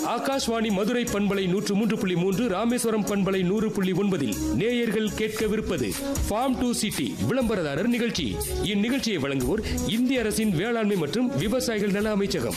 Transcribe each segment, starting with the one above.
ஆகாஷ்வாணி மதுரை பண்பலை நூற்று மூன்று புள்ளி மூன்று ராமேஸ்வரம் பண்பலை நூறு புள்ளி ஒன்பதில் நேயர்கள் கேட்கவிருப்பது ஃபார்ம் டு சிட்டி விளம்பரதாரர் நிகழ்ச்சி இந்நிகழ்ச்சியை வழங்குவோர் இந்திய அரசின் வேளாண்மை மற்றும் விவசாயிகள் நல அமைச்சகம்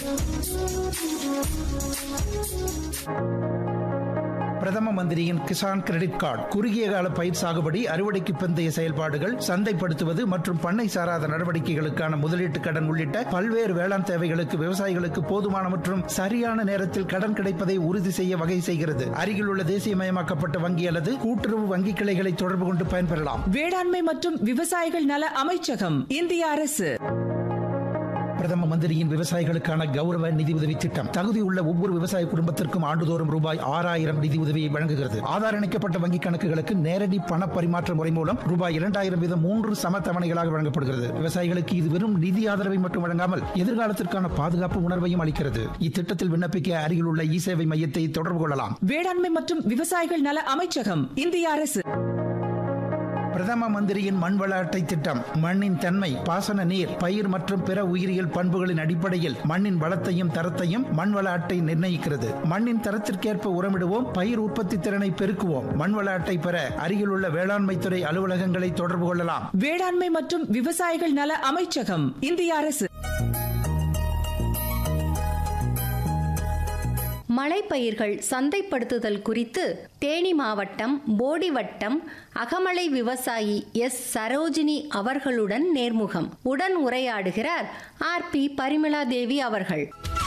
பிரதம மந்திரியின் கிசான் கிரெடிட் கார்டு குறுகிய கால பயிர் சாகுபடி அறுவடைக்கு பிந்தைய செயல்பாடுகள் சந்தைப்படுத்துவது மற்றும் பண்ணை சாராத நடவடிக்கைகளுக்கான முதலீட்டு கடன் உள்ளிட்ட பல்வேறு வேளாண் தேவைகளுக்கு விவசாயிகளுக்கு போதுமான மற்றும் சரியான நேரத்தில் கடன் கிடைப்பதை உறுதி செய்ய வகை செய்கிறது அருகில் உள்ள தேசியமயமாக்கப்பட்ட வங்கி அல்லது கூட்டுறவு வங்கி கிளைகளை தொடர்பு கொண்டு பயன்பெறலாம் வேளாண்மை மற்றும் விவசாயிகள் நல அமைச்சகம் இந்திய அரசு பிரதம மந்திரியின் விவசாயிகளுக்கான கௌரவ நிதி உதவி திட்டம் தகுதியுள்ள ஒவ்வொரு விவசாய குடும்பத்திற்கும் ஆண்டுதோறும் ரூபாய் ஆறாயிரம் நிதி உதவியை வழங்குகிறது ஆதார் இணைக்கப்பட்ட வங்கி கணக்குகளுக்கு நேரடி பண பரிமாற்ற முறை மூலம் ரூபாய் இரண்டாயிரம் வீதம் மூன்று சம தவணைகளாக வழங்கப்படுகிறது விவசாயிகளுக்கு இது வெறும் நிதி ஆதரவை மட்டும் வழங்காமல் எதிர்காலத்திற்கான பாதுகாப்பு உணர்வையும் அளிக்கிறது இத்திட்டத்தில் விண்ணப்பிக்க அருகில் உள்ள இ சேவை மையத்தை தொடர்பு கொள்ளலாம் வேளாண்மை மற்றும் விவசாயிகள் நல அமைச்சகம் இந்திய அரசு பிரதம மந்திரியின் மண்வள அட்டை திட்டம் மண்ணின் தன்மை பாசன நீர் பயிர் மற்றும் பிற உயிரியல் பண்புகளின் அடிப்படையில் மண்ணின் வளத்தையும் தரத்தையும் மண்வள அட்டை நிர்ணயிக்கிறது மண்ணின் தரத்திற்கேற்ப உரமிடுவோம் பயிர் உற்பத்தி திறனை பெருக்குவோம் மண்வள அட்டை பெற அருகில் உள்ள வேளாண்மை துறை அலுவலகங்களை தொடர்பு கொள்ளலாம் வேளாண்மை மற்றும் விவசாயிகள் நல அமைச்சகம் இந்திய அரசு மலைப்பயிர்கள் சந்தைப்படுத்துதல் குறித்து தேனி மாவட்டம் போடி வட்டம் அகமலை விவசாயி எஸ் சரோஜினி அவர்களுடன் நேர்முகம் உடன் உரையாடுகிறார் ஆர் பி பரிமளா தேவி அவர்கள்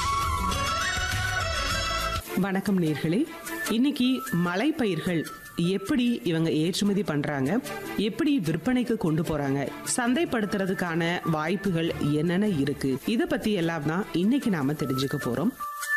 வணக்கம் நேர்களே இன்னைக்கு மலைப்பயிர்கள் எப்படி இவங்க ஏற்றுமதி பண்றாங்க எப்படி விற்பனைக்கு கொண்டு போறாங்க சந்தைப்படுத்துறதுக்கான வாய்ப்புகள் என்னென்ன இருக்கு இத பத்தி எல்லாம் தான் இன்னைக்கு நாம தெரிஞ்சுக்க போறோம்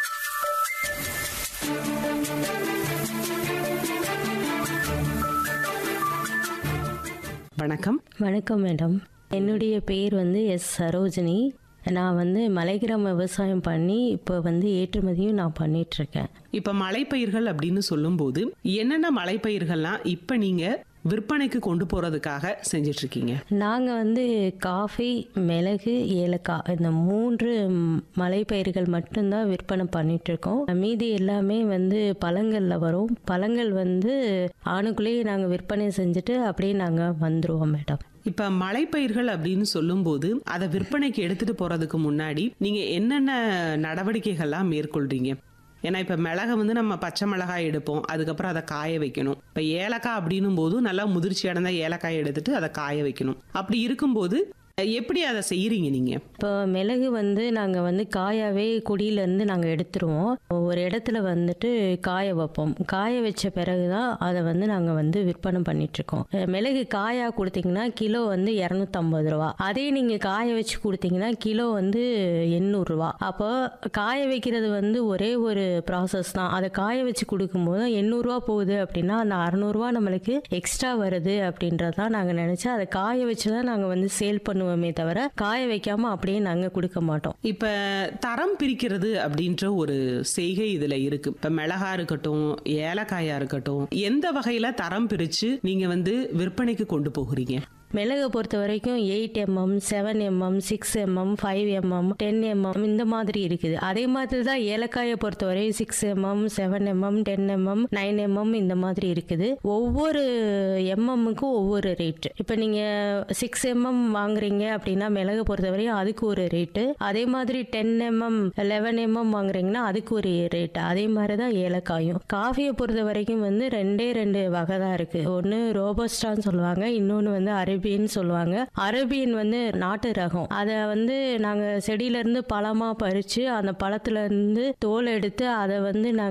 வணக்கம் வணக்கம் மேடம் என்னுடைய பேர் வந்து எஸ் சரோஜினி நான் வந்து மலைக்கிராம விவசாயம் பண்ணி இப்போ வந்து ஏற்றுமதியும் நான் பண்ணிட்டு இருக்கேன் இப்ப மலைப்பயிர்கள் அப்படின்னு சொல்லும்போது என்னென்ன மலைப்பயிர்கள்லாம் இப்ப நீங்க விற்பனைக்கு கொண்டு போறதுக்காக செஞ்சிட்டு இருக்கீங்க நாங்கள் வந்து காஃபி மிளகு ஏலக்காய் இந்த மூன்று ம், மலைப்பயிர்கள் மட்டும்தான் விற்பனை பண்ணிட்டு இருக்கோம் மீதி எல்லாமே வந்து பழங்கள்ல வரும் பழங்கள் வந்து ஆணுக்குள்ளேயே நாங்கள் விற்பனை செஞ்சுட்டு அப்படியே நாங்கள் வந்துருவோம் மேடம் இப்ப மலைப்பயிர்கள் அப்படின்னு சொல்லும்போது அதை விற்பனைக்கு எடுத்துட்டு போறதுக்கு முன்னாடி நீங்க என்னென்ன நடவடிக்கைகள்லாம் மேற்கொள்றீங்க ஏன்னா இப்ப மிளகை வந்து நம்ம பச்சை மிளகாய் எடுப்போம் அதுக்கப்புறம் அதை காய வைக்கணும் இப்ப ஏலக்காய் அப்படின்னும் போது நல்லா முதிர்ச்சி அடைந்த ஏலக்காய் எடுத்துட்டு அதை காய வைக்கணும் அப்படி இருக்கும்போது எப்படி அதை செய்யறீங்க நீங்க இப்போ மிளகு வந்து நாங்கள் வந்து காயாவே கொடியிலேருந்து நாங்கள் எடுத்துருவோம் ஒரு இடத்துல வந்துட்டு காய வைப்போம் காய வச்ச பிறகு தான் அதை வந்து நாங்கள் வந்து விற்பனை பண்ணிட்டுருக்கோம் மிளகு காயா கொடுத்தீங்கன்னா கிலோ வந்து இரநூத்தம்பது ரூபா அதே நீங்கள் காய வச்சு கொடுத்தீங்கன்னா கிலோ வந்து எண்ணூறுரூவா அப்போ காய வைக்கிறது வந்து ஒரே ஒரு ப்ராசஸ் தான் அதை காய வச்சு கொடுக்கும்போது எண்ணூறுரூவா போகுது அப்படின்னா அந்த அறநூறுவா நம்மளுக்கு எக்ஸ்ட்ரா வருது அப்படின்றதான் நாங்கள் நினச்சி அதை காய வச்சு தான் நாங்கள் வந்து சேல் பண்ணுவோமே தவிர காய வைக்காம அப்படியே நாங்கள் கொடுக்க மாட்டோம் இப்ப தரம் பிரிக்கிறது அப்படின்ற ஒரு செய்கை இதுல இருக்கு இப்ப மிளகா இருக்கட்டும் ஏலக்காயா இருக்கட்டும் எந்த வகையில தரம் பிரிச்சு நீங்க வந்து விற்பனைக்கு கொண்டு போகிறீங்க மிளகை பொறுத்த வரைக்கும் eight MM seven MM six MM five MM ten MM இந்த மாதிரி இருக்குது அதே மாதிரி தான் ஏலக்காயை பொறுத்த வரையும் six MM seven MM ten MM nine MM இந்த மாதிரி இருக்குது ஒவ்வொரு எம்எம்முக்கும் ஒவ்வொரு ரேட்டு இப்போ நீங்கள் சிக்ஸ் எம்எம் வாங்குறீங்க அப்படின்னா மிளகை பொறுத்த வரையும் அதுக்கு ஒரு ரேட்டு அதே மாதிரி டென் எம்எம் லெவன் எம்எம் வாங்குறீங்கன்னா அதுக்கு ஒரு ரேட்டு அதே மாதிரி தான் ஏலக்காயும் காஃபியை பொறுத்த வரைக்கும் வந்து ரெண்டே ரெண்டு வகை தான் இருக்குது ஒன்று ரோபஸ்டான்னு சொல்லுவாங்க இன்னொன்று வந்து அரேபியன் சொல்லுவாங்க அரேபியன் வந்து நாட்டு ரகம் அதை வந்து நாங்கள் செடியிலேருந்து பழமாக பறித்து அந்த பழத்துலேருந்து தோல் எடுத்து அதை வந்து நாங்கள்